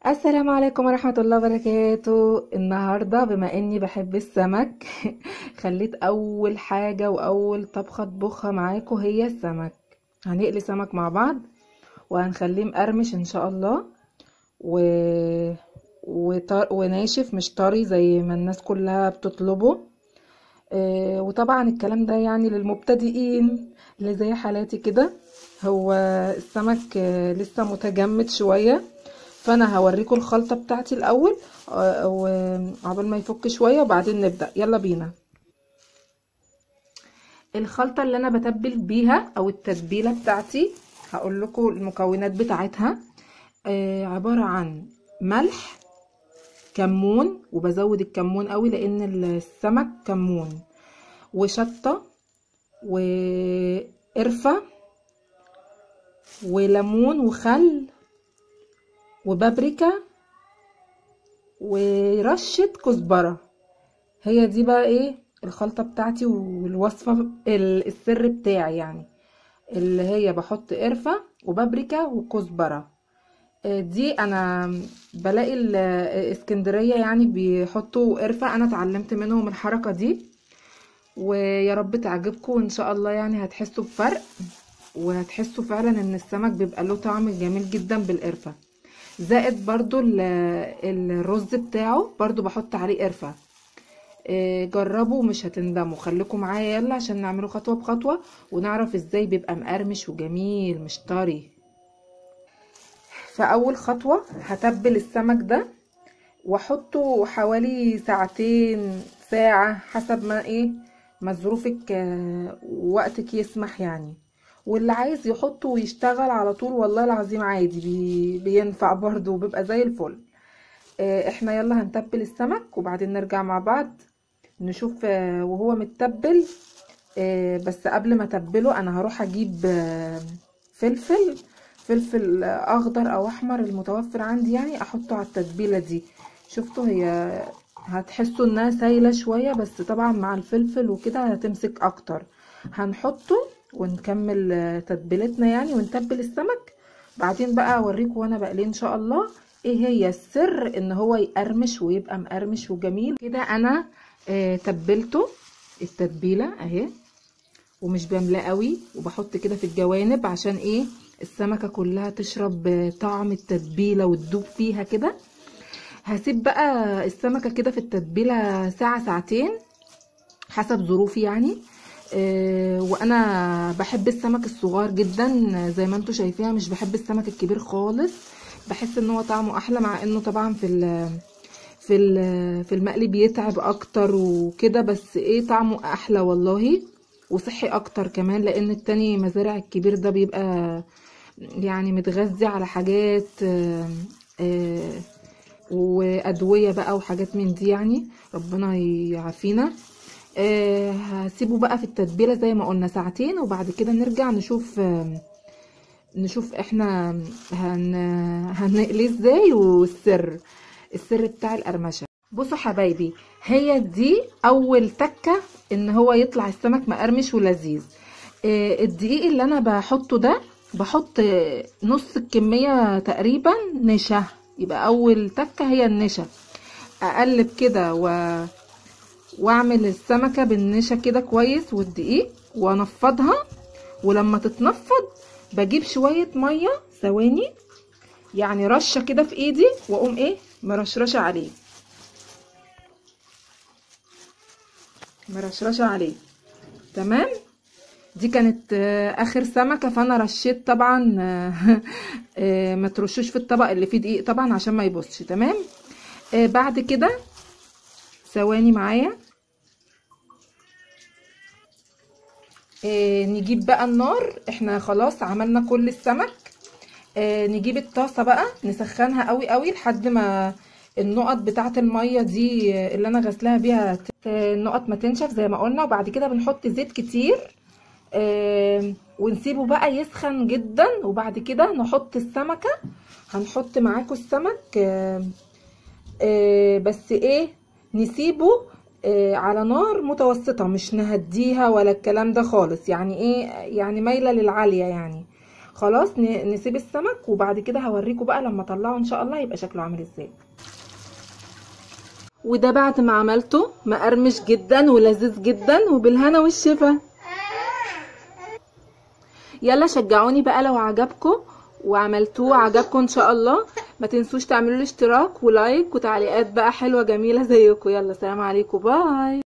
السلام عليكم ورحمة الله وبركاته النهاردة بما اني بحب السمك خليت اول حاجة واول طبخة اطبخها معاكم هي السمك هنقلي سمك مع بعض وهنخليه مقرمش ان شاء الله و... وطر... وناشف مش طري زي ما الناس كلها بتطلبه آه، وطبعا الكلام ده يعني للمبتدئين اللي زي حالاتي كده هو السمك آه، لسه متجمد شوية فانا هوريكم الخلطة بتاعتي الاول آه، وعقبال ما يفك شوية وبعدين نبدأ يلا بينا الخلطة اللي انا بتبل بيها او التتبيلة بتاعتي هقول لكم المكونات بتاعتها آه، عبارة عن ملح كمون وبزود الكمون قوي لان السمك كمون وشطة وقرفة وليمون وخل وبابريكا ورشة كزبرة هي دي بقى ايه الخلطة بتاعتي والوصفة ال- السر بتاعي يعني اللي هي بحط قرفة وبابريكا وكزبرة آه، دي انا بلاقي ال- اسكندرية يعني بيحطوا قرفة انا اتعلمت منهم الحركة دي ويا رب تعجبكم وان شاء الله يعني هتحسوا بفرق وهتحسوا فعلا ان السمك بيبقى له طعم جميل جدا بالقرفة زائد برضو ال- الرز بتاعه برضو بحط عليه قرفة آه، جربوا ومش هتندموا خليكم معايا يلا عشان نعمله خطوة بخطوة ونعرف ازاي بيبقى مقرمش وجميل مش طري فاول خطوة هتبل السمك ده واحطه حوالي ساعتين ساعة حسب ما ايه ما ظروفك آه، ووقتك يسمح يعني واللي عايز يحطه ويشتغل على طول والله العظيم عادي بي بينفع برضه وبيبقى زي الفل آه، احنا يلا هنتبل السمك وبعدين نرجع مع بعض نشوف آه، وهو متبل آه، بس قبل ما اتبله انا هروح اجيب آه، فلفل فلفل آه، اخضر او احمر المتوفر عندي يعني احطه على التتبيله دي شفتوا هي هتحسوا انها سايله شويه بس طبعا مع الفلفل وكده هتمسك اكتر هنحطه ونكمل آه، تتبيلتنا يعني ونتبل السمك بعدين بقى اوريكم وانا بقليه ان شاء الله ايه هي السر ان هو يقرمش ويبقى مقرمش وجميل كده انا آه، تبلته التتبيله اهي ومش بملاه قوي وبحط كده في الجوانب عشان ايه السمكه كلها تشرب آه، طعم التتبيله وتدوب فيها كده هسيب بقى السمكه كده في التتبيله ساعه ساعتين حسب ظروفي يعني آه، وانا بحب السمك الصغير جدا زي ما انتم شايفينها مش بحب السمك الكبير خالص بحس ان هو طعمه احلى مع انه طبعا في ال في ال في المقلي بيتعب اكتر وكده بس ايه طعمه احلى والله وصحي اكتر كمان لان التاني مزارع الكبير ده بيبقى يعني متغذي على حاجات آه، آه، وادويه بقى وحاجات من دي يعني ربنا يعافينا آه، هسيبه بقى في التتبيله زي ما قلنا ساعتين وبعد كده نرجع نشوف آه، نشوف احنا هن... هنقليه ازاي والسر السر بتاع القرمشه بصوا حبايبي هي دي اول تكه ان هو يطلع السمك مقرمش ولذيذ آه، الدقيق اللي انا بحطه ده بحط آه، نص الكميه تقريبا نشا يبقى اول تكه هي النشا اقلب كده و... واعمل السمكه بالنشا كده كويس والدقيق وانفضها ولما تتنفض بجيب شويه ميه ثواني يعني رشه كده في ايدي واقوم ايه مرشرشه عليه مرشرشه عليه تمام دي كانت آه، اخر سمكه فانا رشيت طبعا آه، آه، ما ترشوش في الطبق اللي فيه دقيق طبعا عشان ما يبصش تمام آه، بعد كده ثواني معايا آه، نجيب بقى النار احنا خلاص عملنا كل السمك آه، نجيب الطاسه بقى نسخنها قوي قوي لحد ما النقط بتاعه الميه دي آه، اللي انا غسلاها بيها ت- آه، النقط ما تنشف زي ما قلنا وبعد كده بنحط زيت كتير آه، ونسيبه بقى يسخن جدا وبعد كده نحط السمكه هنحط معاكم السمك آه، آه، بس ايه نسيبه آه، على نار متوسطة مش نهديها ولا الكلام ده خالص يعني ايه يعني مايلة للعالية يعني خلاص ن- نسيب السمك وبعد كده هوريكم بقى لما اطلعه ان شاء الله يبقى شكله عامل ازاي وده بعد ما عملته مقرمش جدا ولذيذ جدا وبالهنا والشفا يلا شجعوني بقى لو عجبكم وعملتوه عجبكم ان شاء الله ما تنسوش تعملوا لي اشتراك ولايك وتعليقات بقى حلوه جميله زيكم يلا سلام عليكم باي